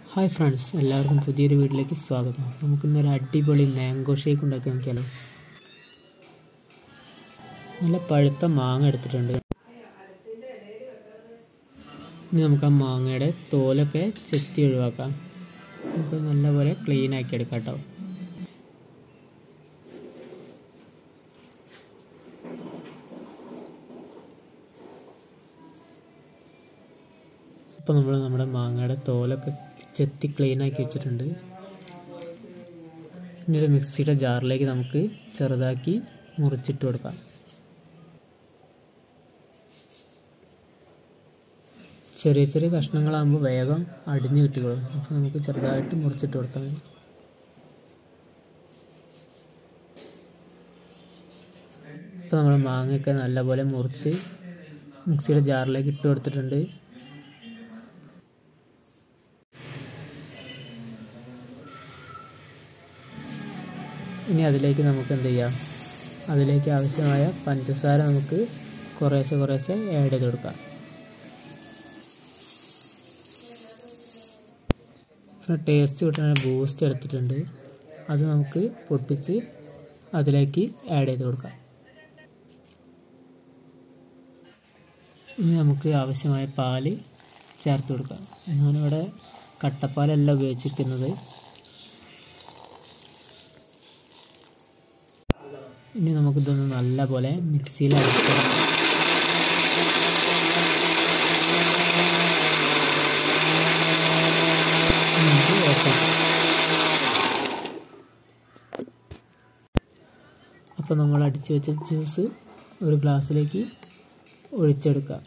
hi friends എല്ലാവർക്കും പുതിയൊരു വീട്ടിലേക്ക് സ്വാഗതം നമുക്കിന്നൊരു അടിപൊളി മാംഗോ ഷേക്ക് ഉണ്ടാക്കി നോക്കിയാലോ നല്ല പഴുത്ത മാങ്ങ എടുത്തിട്ടുണ്ട് ഇനി നമുക്ക് ആ മാങ്ങയുടെ തോലൊക്കെ ചെത്തി ഒഴിവാക്കാം നമുക്ക് നല്ലപോലെ ക്ലീൻ ആക്കി എടുക്കാം കേട്ടോ ഇപ്പോൾ നമ്മൾ നമ്മുടെ മാങ്ങയുടെ തോലൊക്കെ ചെത്തി ക്ലീൻ ആക്കി വെച്ചിട്ടുണ്ട് ഇനി ഒരു മിക്സിയുടെ ജാറിലേക്ക് നമുക്ക് ചെറുതാക്കി മുറിച്ചിട്ട് കൊടുക്കാം ചെറിയ ചെറിയ കഷ്ണങ്ങളാകുമ്പോൾ വേഗം അടിഞ്ഞു കിട്ടിക്കോളും അപ്പോൾ നമുക്ക് ചെറുതായിട്ട് മുറിച്ചിട്ട് കൊടുത്താൽ മതി ഇപ്പോൾ നമ്മൾ മാങ്ങയൊക്കെ നല്ലപോലെ മുറിച്ച് മിക്സിയുടെ ജാറിലേക്ക് ഇട്ട് കൊടുത്തിട്ടുണ്ട് ഇനി അതിലേക്ക് നമുക്ക് എന്ത് ചെയ്യാം അതിലേക്ക് ആവശ്യമായ പഞ്ചസാര നമുക്ക് കുറേശ്ശെ കുറേശ്ശെ ആഡ് ചെയ്ത് കൊടുക്കാം പിന്നെ ടേസ്റ്റ് കിട്ടുന്ന ബൂസ്റ്റ് എടുത്തിട്ടുണ്ട് അത് നമുക്ക് പൊട്ടിച്ച് അതിലേക്ക് ആഡ് ചെയ്ത് കൊടുക്കാം ഇനി നമുക്ക് ആവശ്യമായ പാല് ചേർത്ത് കൊടുക്കാം ഞാനിവിടെ കട്ടപ്പാലല്ല ഉപയോഗിച്ചിരിക്കുന്നത് ഇനി നമുക്കിതൊന്ന് നല്ല പോലെ മിക്സിയിൽ അടിച്ചെടുക്കാം നമുക്ക് ഓക്കെ അപ്പോൾ നമ്മൾ അടിച്ചു വെച്ച ജ്യൂസ് ഒരു ഗ്ലാസ്സിലേക്ക് ഒഴിച്ചെടുക്കാം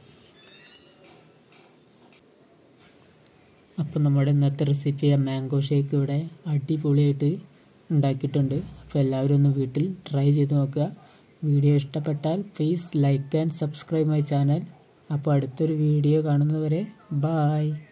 അപ്പം നമ്മുടെ ഇന്നത്തെ റെസിപ്പി മാംഗോ ഷേക്ക് ഇവിടെ അടിപൊളിയായിട്ട് ഉണ്ടാക്കിയിട്ടുണ്ട് അപ്പോൾ എല്ലാവരും ഒന്ന് വീട്ടിൽ ട്രൈ ചെയ്ത് നോക്കുക വീഡിയോ ഇഷ്ടപ്പെട്ടാൽ please like and subscribe my channel അപ്പോൾ അടുത്തൊരു വീഡിയോ കാണുന്നവരെ ബായ്